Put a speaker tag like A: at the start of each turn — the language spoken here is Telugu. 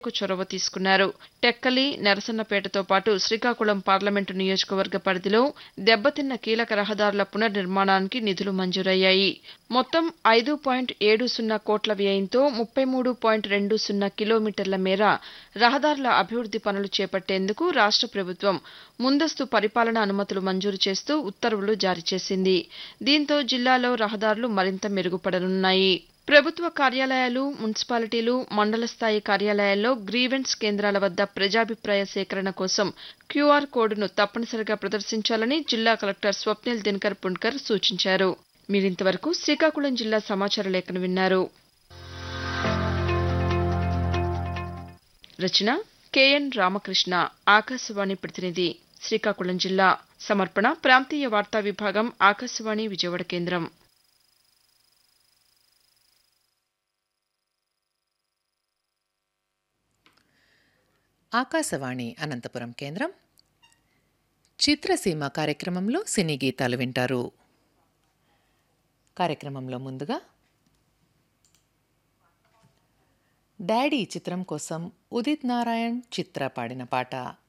A: చొరవ తీసుకున్నారు టెక్కలి నరసన్నపేటతో పాటు శ్రీకాకుళం పార్లమెంటు నియోజకవర్గ పరిధిలో దెబ్బతిన్న కీలక రహదారుల పునర్నిర్మాణానికి నిధులు మంజూరయ్యాయి మొత్తం ఐదు పాయింట్ ఏడు సున్నా కోట్ల వ్యయంతో ముప్పై మూడు పాయింట్ రెండు సున్నా కిలోమీటర్ల మేర రహదారుల అభివృద్ది పనులు చేపట్టేందుకు రాష్ట ప్రభుత్వం ముందస్తు పరిపాలన అనుమతులు మంజూరు చేస్తూ ఉత్తర్వులు జారీ చేసింది దీంతో జిల్లాలో రహదారులు మరింత మెరుగుపడనున్నాయి ప్రభుత్వ కార్యాలయాలు మున్సిపాలిటీలు మండల స్థాయి కార్యాలయాల్లో గ్రీవెన్స్ కేంద్రాల వద్ద ప్రజాభిప్రాయ సేకరణ కోసం క్యూఆర్ కోడ్ను తప్పనిసరిగా ప్రదర్శించాలని జిల్లా కలెక్టర్ స్వప్నిల్ దినకర్ పుణ్కర్ సూచించారు మీరింతవరకు శ్రీకాకుళం జిల్లా సమాచార లేఖను విన్నారు రచన కెఎన్ రామకృష్ణ ఆకాశవాణి ప్రతినిధి శ్రీకాకుళం జిల్లా సమర్పణ ప్రాంతీయ వార్తా విభాగం ఆకాశవాణి విజయవాడ కేంద్రం
B: ఆకాశవాణి అనంతపురం కేంద్రం చిత్రసీమ కార్యక్రమంలో సినీ గీతాలు వింటారు కార్యక్రమంలో ముందుగా డాడీ చిత్రం కోసం ఉదిత్ నారాయణ్ చిత్ర పాడిన పాట